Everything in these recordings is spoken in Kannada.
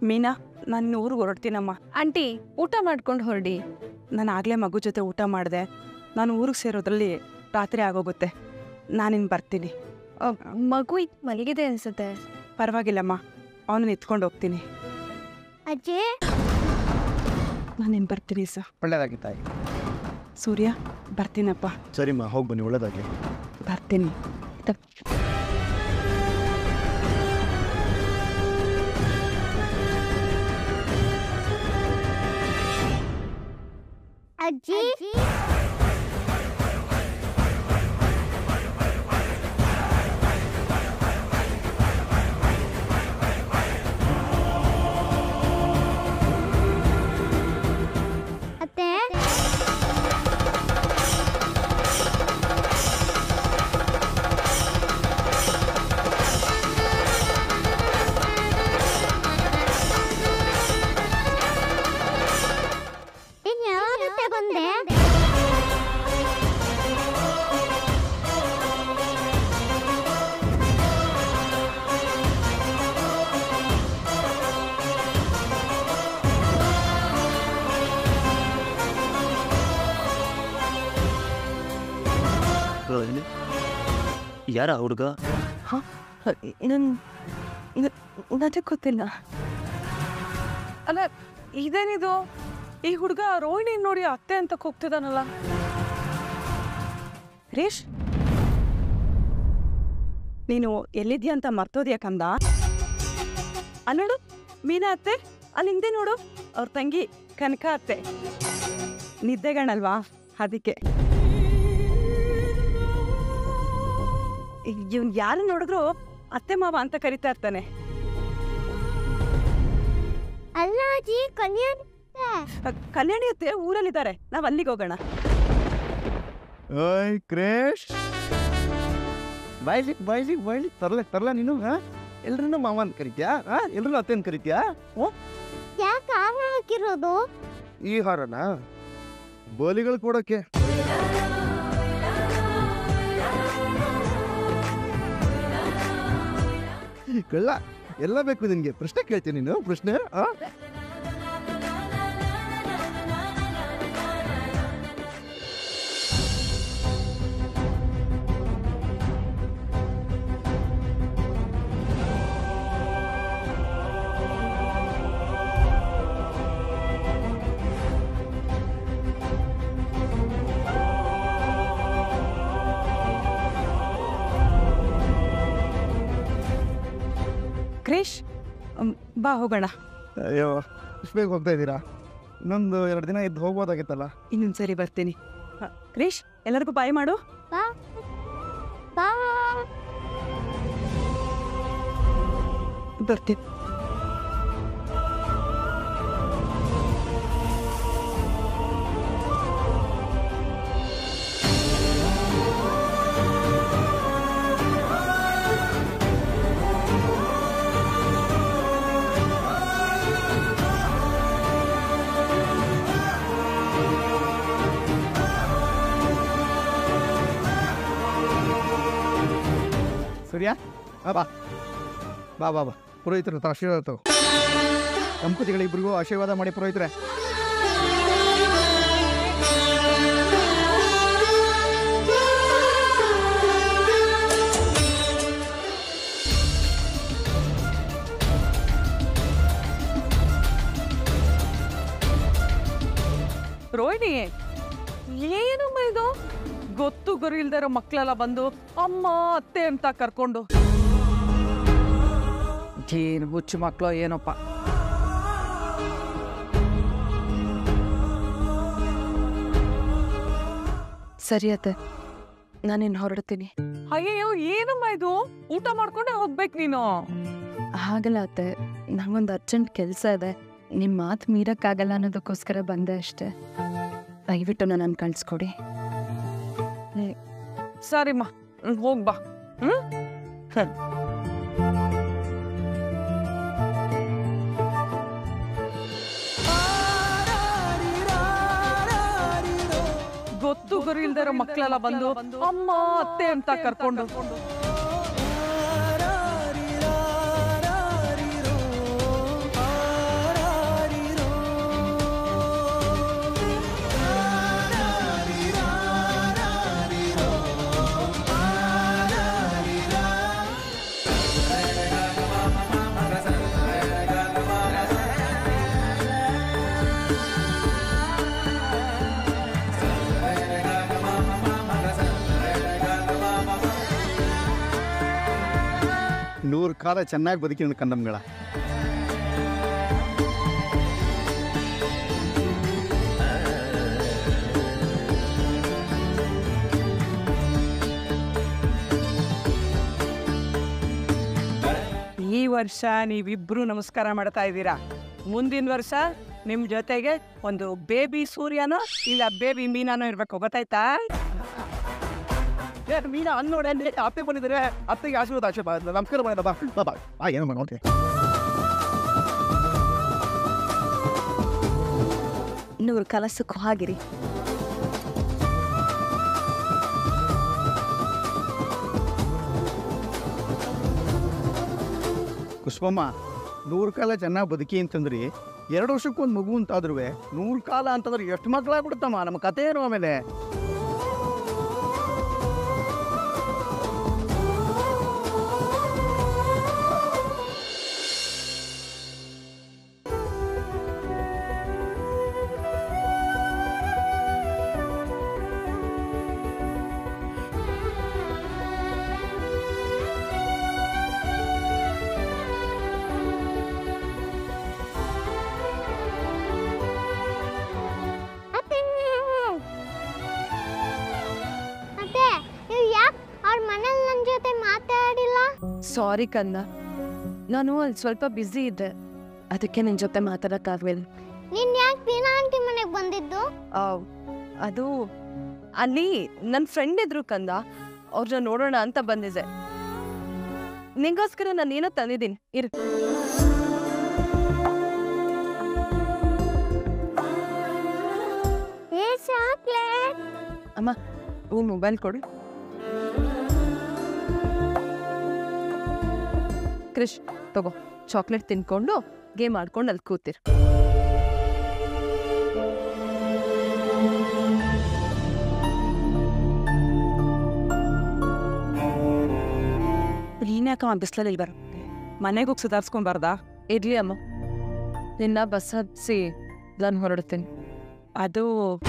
ಮೀನಾ ನಾನು ಊರಿಗೆ ಹೊರಡ್ತೀನಮ್ಮ ಆಂಟಿ ಊಟ ಮಾಡ್ಕೊಂಡು ಹೊರಡಿ ನಾನು ಆಗಲೇ ಮಗು ಜೊತೆ ಊಟ ಮಾಡಿದೆ ನಾನು ಊರಿಗೆ ಸೇರೋದ್ರಲ್ಲಿ ರಾತ್ರಿ ಆಗೋಗುತ್ತೆ ನಾನಿನ್ನು ಬರ್ತೀನಿ ಮಗು ಇದ್ ಮಲಗಿದೆ ಅನ್ಸುತ್ತೆ ಪರವಾಗಿಲ್ಲಮ್ಮ ಅವನನ್ನ ಎತ್ಕೊಂಡು ಹೋಗ್ತೀನಿ ಅಜ್ಜಿ ನಾನಿನ್ನು ಬರ್ತೀನಿ ಸರ್ ಒಳ್ಳೇದಾಗಿ ತಾಯಿ ಸೂರ್ಯ ಬರ್ತೀನಪ್ಪ ಸರಿಮ್ಮ ಹೋಗಿ ಬನ್ನಿ ಒಳ್ಳೇದಾಗಲಿ ಬರ್ತೀನಿ ಅಜ್ಜಿ ಅತ್ತೆ ಇನ್ಯಾವತ್ತೆ ಬಂದೆ ಯಾರ ಹುಡುಗ ನನಗೆ ಗೊತ್ತಿಲ್ಲ ಅಲ್ಲ ಇದೇನಿದು ಈ ಹುಡುಗ ರೋಹಿಣಿ ನೋಡಿ ಅತ್ತೆ ಅಂತ ಕೂಗ್ತಿದಾನಲ್ಲ ರೇಶ್ ನೀನು ಎಲ್ಲಿದ್ಯಾ ಅಂತ ಮರ್ತೋದ್ಯಾ ಕಂದ ಅಲ್ಲಿ ನೋಡು ಮೀನಾ ಅತ್ತೆ ಅಲ್ಲಿ ಹಿಂದೆ ನೋಡು ಅವ್ರ ತಂಗಿ ಕನಕ ಅತ್ತೆ ನಿದ್ದೆಗಣಲ್ವಾ ಅದಕ್ಕೆ ಇವ್ನು ಯಾರು ನೋಡಿದ್ರು ಅತ್ತೆ ಮಾವ ಅಂತ ಕರಿತಾ ಇರ್ತಾನೆ ಅಲ್ಲ ಅಜ್ಜಿ ಕಲ್ಯಾಣ್ ಅ, ಕಲ್ಯಾಣಿ ಅತ್ತೆ ಊರಲ್ಲಿದ್ದಾರೆ ನಾವು ಅಲ್ಲಿಗೆ ಹೋಗೋಣ ಓಯ್ ಕ್ರೇಶ್ ಬಾಯ್ಲಿ ಬಾಯ್ಲಿ ಬಾಯ್ಲಿ ತರಲೆ ತರಲ ನೀನು ಹಾ ಎಲ್ರನ್ನೂ ಮಾವ ಅಂತ ಕರಿತ್ಯಾ ಹಾ ಎಲ್ರನ್ನೂ ಅತ್ತೆ ಅಂತ ಕರಿತ್ಯಾ ಓ ಯಾಕೆ ಆಹಾರ ಹಾಕಿರೋದು ಈ ಹಾರನ ಬೋಲಿಗಳು ಕೊಡೋಕೆ ಕಳ್ಳ ಎಲ್ಲ ಬೇಕು ನಿನ್ಗೆ ಪ್ರಶ್ನೆ ಕೇಳ್ತೀನಿ ನೀನು ಪ್ರಶ್ನೆ ಆ ಕ್ರೇಶ್ ಮ್, ಬಾ ಹೋಗೋಣ ಅಯ್ಯೋ ಇಷ್ಟು ಬೇಗ ಹೋಗ್ತಾ ಇದ್ದೀರಾ ಇನ್ನೊಂದು ಎರಡು ದಿನ ಇದ್ದು ಹೋಗ್ಬೋದಾಗಿತ್ತಲ್ಲ ಇನ್ನೊಂದು ಸರಿ ಬರ್ತೀನಿ ಹ, ಕ್ರೇಶ್ ಎಲ್ಲರಿಗೂ ಬಾಯ್ ಮಾಡು ಬಾ ಬಾ ಬರ್ತೀನಿ ಸರಿಯಾ ಆ, ಬಾ ಬಾ ಬಾ ಬಾ ಪುರೋಹಿತರು ಹತ್ರ ಆಶೀರ್ವಾದ ತಗೋ ದಂಪತಿಗಳಿಬ್ರಿಗೂ ಆಶೀರ್ವಾದ ಮಾಡಿ ಪುರೋಹಿತರೆ ರೋಹಿಣಿ ಏನಮ್ಮ ಇದು ಗೊತ್ತು ಗುರು ಇಲ್ದೇ ಇರೋ ಮಕ್ಕಳೆಲ್ಲ ಬಂದು ಅಮ್ಮ ಅತ್ತೆ ಅಂತ ಕರ್ಕೊಂಡು ಏನು ಹುಚ್ಚು ಮಕ್ಕಳು ಏನಪ್ಪ ಸರಿ ಅತ್ತೆ ನಾನಿನ್ನು ಹೊರಡ್ತೀನಿ ಅಯ್ಯಯ್ಯೋ ಏನಮ್ಮ ಇದು ಊಟ ಮಾಡ್ಕೊಂಡೆ ಹೋಗ್ಬೇಕು ನೀನು ಹಾಗಲ್ಲ ಅತ್ತೆ ನಂಗೊಂದು ಅರ್ಜೆಂಟ್ ಕೆಲಸ ಇದೆ ನಿಮ್ಮ ಮಾತು ಮೀರಕ್ಕಾಗಲ್ಲ ಅನ್ನೋದಕ್ಕೋಸ್ಕರ ಬಂದೆ ಅಷ್ಟೇ ದಯವಿಟ್ಟು ನನ್ನನ್ನು ಕಳಿಸ್ಕೊಡಿ ಸರಿಮ್ಮ ಹ್ಮ್, ಹೋಗ್ ಬಾ ಹ್ಮ್ ಗೊತ್ತು ಗುರು ಇಲ್ದೇ ಇರೋ ಮಕ್ಕಳೆಲ್ಲ ಬಂದು ಅಮ್ಮ ಅತ್ತೆ ಅಂತ ಕರ್ಕೊಂಡು ನೂರು ಕಾಲ ಚೆನ್ನಾಗಿ ಬದುಕಿನ ಕಂದಮ್ಗಳ ಈ ವರ್ಷ ನೀವಿಬ್ರು ನಮಸ್ಕಾರ ಮಾಡ್ತಾ ಇದ್ದೀರಾ ಮುಂದಿನ ವರ್ಷ ನಿಮ್ ಜೊತೆಗೆ ಒಂದು ಬೇಬಿ ಸೂರ್ಯನೋ ಇಲ್ಲ ಬೇಬಿ ಮೀನಾನೋ ಇರ್ಬೇಕು ಗೊತ್ತಾಯ್ತಾ ಏ ಮೀನಾ ಅನ್ನ ನೋಡಿ ಅಲ್ಲಿ ಅತ್ತೆ ಬಂದಿದ್ದಾರೆ ಅತ್ತೆಗೆ ಆಶೀರ್ವಾದ ಆಶೀರ್ವಾದ ನಮಸ್ಕಾರ ಮಾಡೋಣ ಬಾ ಬಾ ಬಾ ಬಾ ಏನು ನೋಡ್ತೀನಿ ನೂರು ಕಾಲ ಸುಖವಾಗಿರಿ ಪುಷ್ಪಮ್ಮ ನೂರು ಕಾಲ ಚೆನ್ನಾಗಿ ಬದುಕಿ ಅಂತಂದ್ರಿ ಎರಡು ವರ್ಷಕ್ಕೊಂದು ಮಗು ಅಂತಾದ್ರೂ ನೂರು ಕಾಲ ಅಂತಂದ್ರೆ ಎಷ್ಟು ಮಕ್ಕಳಾಗ್ಬಿಡುತ್ತಮ್ಮ ನಮ್ಮ ಕತೆ ಏನು ಆಮೇಲೆ ಅತ್ತೆ ಅತ್ತೆ ನೀವು ಯಾಕೆ ಅವ್ರ ಮನೇಲಿ ನನ್ನ ಜೊತೆ ಮಾತಾಡಿಲ್ಲ ಸಾರಿ ಕಂದ ನಾನು ಅಲ್ಲಿ ಸ್ವಲ್ಪ ಬ್ಯುಸಿ ಇದ್ದೆ ಅದಕ್ಕೆ ನಿನ್ನ ಜೊತೆ ಮಾತಾಡೋಕ್ಕಾಗಲಿಲ್ಲ ನೀನ್ ಯಾಕೆ ವೀಣಾ ಆಂಟಿ ಮನೆಗೆ ಬಂದಿದ್ದು ಅದು ಅಲ್ಲಿ ನನ್ನ ಫ್ರೆಂಡ್ ಇದ್ರು ಕಂದ ಅವ್ರನ್ನ ನೋಡೋಣ ಅಂತ ಬಂದಿದ್ದೆ ನಿಂಗೋಸ್ಕರ ನಾನು ಏನೋ ತಂದಿದ್ದೀನಿ ಇರು ಏ ಚಾಕ್ಲೇಟ್ ಅಮ್ಮ ಹ್ಞೂ ಮೊಬೈಲ್ ಕೊಡು ಕ್ರಿಶ್ ತಗೋ ಚಾಕ್ಲೇಟ್ ತಿನ್ಕೊಂಡು ಗೇಮ್ ಆಡ್ಕೊಂಡು ಅಲ್ಲಿ ಕೂತಿರು ನೀನ್ಯಾಕಮ್ಮ ಬಿಸ್ಲಲ್ಲಿ ಬರ ಮನೆಗೆ ಹೋಗಿ ಸುಧಾರಿಸ್ಕೊಂಬಾರ್ದಾ ಇರ್ಲಿ ಅಮ್ಮ ನಿನ್ನ ಬಸ್ ಹತ್ಸಿ ನಾನು ಹೊರಡ್ತೀನಿ ಅದು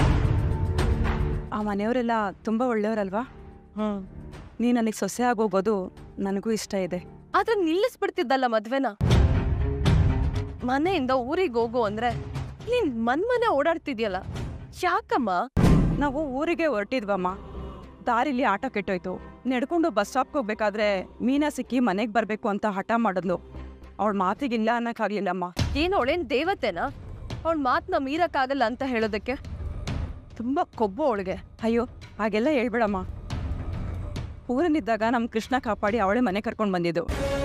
ಆ ಮನೆಯವರೆಲ್ಲ ತುಂಬ ಒಳ್ಳೆಯವರಲ್ವಾ ಹ್ಞೂ ನೀ ನನಗೆ ಸೊಸೆ ಆಗೋಗೋದು ನನಗೂ ಇಷ್ಟ ಇದೆ ಆದ್ರೆ ನಿಲ್ಲಿಸ್ಬಿಡ್ತಿದ್ದಲ್ಲ ಮದ್ವೆನ ಮನೆಯಿಂದ ಊರಿಗೆ ಹೋಗು ಅಂದ್ರೆ ನೀನ್ ಮನ್ ಮನೆ ಓಡಾಡ್ತಿದ್ಯಲ್ಲ ಯಾಕಮ್ಮ ನಾವು ಊರಿಗೆ ಹೊರಟಿದ್ವಮ್ಮ ದಾರಿಲಿ ಆಟ ಕೆಟ್ಟೋಯ್ತು ನಡ್ಕೊಂಡು ಬಸ್ ಸ್ಟಾಪ್ಗೆ ಹೋಗ್ಬೇಕಾದ್ರೆ ಮೀನಾ ಸಿಕ್ಕಿ ಮನೆಗೆ ಬರಬೇಕು ಅಂತ ಹಠ ಮಾಡಿದ್ಲು ಅವಳ ಮಾತಿಗಿಲ್ಲ ಅನ್ನೋಕ್ಕಾಗ್ಲಿಲ್ಲಮ್ಮ ಏನು ಅವಳೇನ್ ದೇವತೆನಾ ಅವಳ ಮಾತನ್ನ ಮೀರಕ್ಕಾಗಲ್ಲ ಅಂತ ಹೇಳೋದಕ್ಕೆ ತುಂಬಾ ಕೊಬ್ಬು ಅವಳಿಗೆ ಅಯ್ಯೋ ಹಾಗೆಲ್ಲ ಹೇಳ್ಬೇಡಮ್ಮ ಊರಲ್ಲಿದ್ದಾಗ ನಮ್ಮ ಕೃಷ್ಣ ಕಾಪಾಡಿ ಅವಳೇ ಮನೆ ಕರ್ಕೊಂಡು ಬಂದಿದ್ದು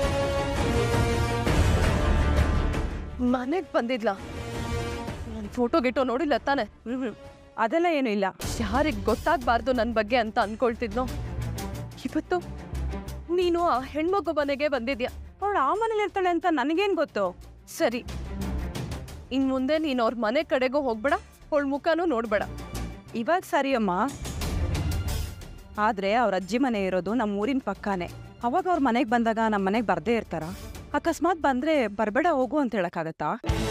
ಮನೆಗ್ ಬಂದಿದ್ಲ ನನ್ ಫೋಟೋ ಗಿಟೋ ನೋಡಿಲ್ಲ ತಾನೆ ಹ್ಮ್ ಹ್ಮ್. ಅದೆಲ್ಲ ಏನೂ ಇಲ್ಲ ಯಾರಿಗ್ ಗೊತ್ತಾಗ್ಬಾರ್ದು ನನ್ ಬಗ್ಗೆ ಅಂತ ಅನ್ಕೊಳ್ತಿದ್ನೋ ಇವತ್ತು ನೀನು ಆ ಹೆಣ್ಮಗು ಮನೆಗೆ ಬಂದಿದ್ಯಾ ಅವಳು ಆ ಮನೇಲಿ ಇರ್ತಾಳೆ ಅಂತ ನನಗೇನು ಗೊತ್ತು ಸರಿ ಇನ್ ಮುಂದೆ ನೀನ್ ಅವ್ರ ಮನೆ ಕಡೆಗೂ ಹೋಗ್ಬೇಡ ಅವಳ ಮುಖನೂ ನೋಡ್ಬೇಡ ಇವಾಗ ಸರಿ ಅಮ್ಮ ಆದರೆ ಅವ್ರ ಅಜ್ಜಿ ಮನೆ ಇರೋದು ನಮ್ಮ ಊರಿನ ಪಕ್ಕಾನೇ ಅವಾಗ ಅವ್ರ ಮನೆಗೆ ಬಂದಾಗ ನಮ್ಮ ಮನೆಗೆ ಬರ್ದೇ ಇರ್ತಾರ ಅಕಸ್ಮಾತ್ ಬಂದ್ರೆ ಬರಬೇಡ ಹೋಗು ಅಂತ ಹೇಳಕ್ಕಾಗತ್ತಾ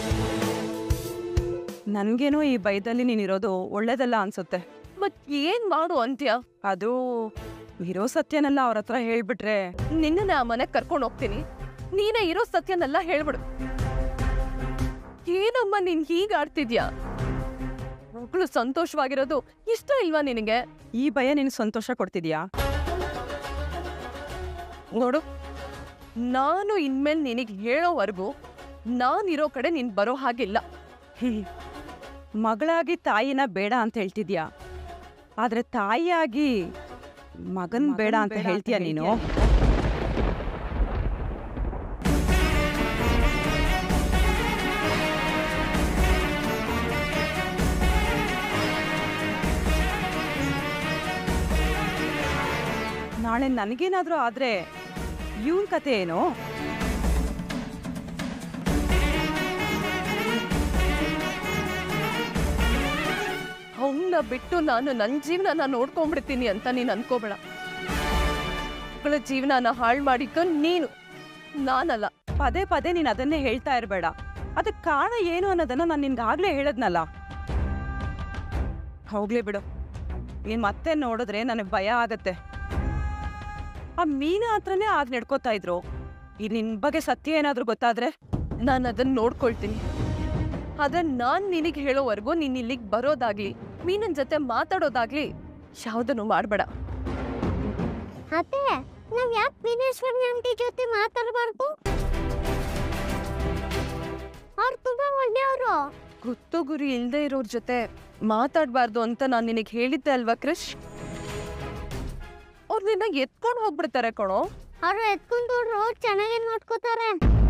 ನನಗೇನೋ ಈ ಭಯದಲ್ಲಿ ನೀನಿರೋದು ಒಳ್ಳೇದಲ್ಲ ಅನ್ಸುತ್ತೆ ಮತ್ ಏನ್ ಮಾಡು ಅಂತ್ಯ ಅದು ಇರೋ ಸತ್ಯನೆಲ್ಲ ಅವ್ರ ಹತ್ರ ಹೇಳ್ಬಿಟ್ರೆ ನಿನ್ನ ಆ ಮನೆಗ್ ಕರ್ಕೊಂಡು ಹೋಗ್ತೀನಿ ನೀನೇ ಇರೋ ಸತ್ಯನೆಲ್ಲ ಹೇಳ್ಬಿಡು ಏನಮ್ಮ ನೀನ್ ಹೀಗ್ ಆಡ್ತಿದ್ಯಾ ಮಗಳು ಸಂತೋಷವಾಗಿರೋದು ಇಷ್ಟ ಇಲ್ವಾ ನಿನಗೆ ಈ ಭಯ ನಿನ್ಗೆ ಸಂತೋಷ ಕೊಡ್ತಿದ್ಯಾ ನೋಡು ನಾನು ಇನ್ಮೇಲೆ ನಿನಗೆ ಹೇಳೋವರೆಗೂ ನಾನಿರೋ ಕಡೆ ನೀನ್ ಬರೋ ಹಾಗಿಲ್ಲ ಮಗಳಾಗಿ ತಾಯಿನ ಬೇಡ ಅಂತ ಹೇಳ್ತಿದ್ಯಾ ಆದ್ರೆ ತಾಯಿಯಾಗಿ ಮಗನ್ ಬೇಡ ಅಂತ ಹೇಳ್ತೀಯ ನೀನು ನಾಳೆ ನನಗೇನಾದ್ರೂ ಆದ್ರೆ ಇವನ್ ಕತೆ ಏನು ಅವನ್ನ ಬಿಟ್ಟು ನಾನು ನನ್ನ ಜೀವನನ ನೋಡ್ಕೊಂಡ್ಬಿಡ್ತೀನಿ ಅಂತ ನೀನು ಅನ್ಕೋಬೇಡ ಮಕ್ಕಳ ಜೀವನನ ಹಾಳು ಮಾಡಿದ್ದು ನೀನು ನಾನಲ್ಲ ಪದೇ ಪದೇ ನೀನು ಅದನ್ನೇ ಹೇಳ್ತಾ ಇರಬೇಡ ಅದಕ್ಕೆ ಕಾರಣ ಏನು ಅನ್ನೋದನ್ನ ನಾನು ನಿನ್ಗೆ ಆಗ್ಲೇ ಹೇಳದ್ನಲ್ಲ ಹೋಗ್ಲಿ ಬಿಡು ನೀನ್ ಮತ್ತೆ ನೋಡಿದ್ರೆ ನನಗೆ ಭಯ ಆಗತ್ತೆ ಆ ಮೀನ ಹತ್ರನೇ ಆಗ ನಡ್ಕೋತಾ ಇದ್ರು ಈ ನಿನ್ ಬಗ್ಗೆ ಸತ್ಯ ಏನಾದ್ರೂ ಗೊತ್ತಾದ್ರೆ ನಾನು ಅದನ್ನ ನೋಡ್ಕೊಳ್ತೀನಿ ಆದ್ರೆ ನಾನ್ ನಿನಗೆ ಹೇಳೋವರೆಗೂ ನೀನ್ ಇಲ್ಲಿಗೆ ಬರೋದಾಗ್ಲಿ ಮೀನನ್ ಜೊತೆ ಮಾತಾಡೋದಾಗ್ಲಿ ಯಾವ್ದನ್ನು ಮಾಡ್ಬೇಡ ಅತ್ತೆ ನಾವ್ ಯಾಕೆ ವಿನೇಶ್ವರಿ ಆಂಟಿ ಜೊತೆ ಮಾತಾಡಬಾರ್ದು ಅವ್ರು ತುಂಬಾ ಒಳ್ಳೆಯವರು ಗೊತ್ತು ಗುರಿ ಇಲ್ದೇ ಇರೋರ್ ಜೊತೆ ಮಾತಾಡ್ಬಾರ್ದು ಅಂತ ನಾನು ನಿನಗೆ ಹೇಳಿದ್ದೆ ಅಲ್ವಾ ಕ್ರಿಶ್ ಅವ್ರು ನಿನ್ನ ಎತ್ಕೊಂಡು ಹೋಗ್ಬಿಡ್ತಾರೆ ಕಣೋ ಅವ್ರು ಎತ್ಕೊಂಡು ಚೆನ್ನಾಗಿ ನೋಡ್ಕೋತಾರೆ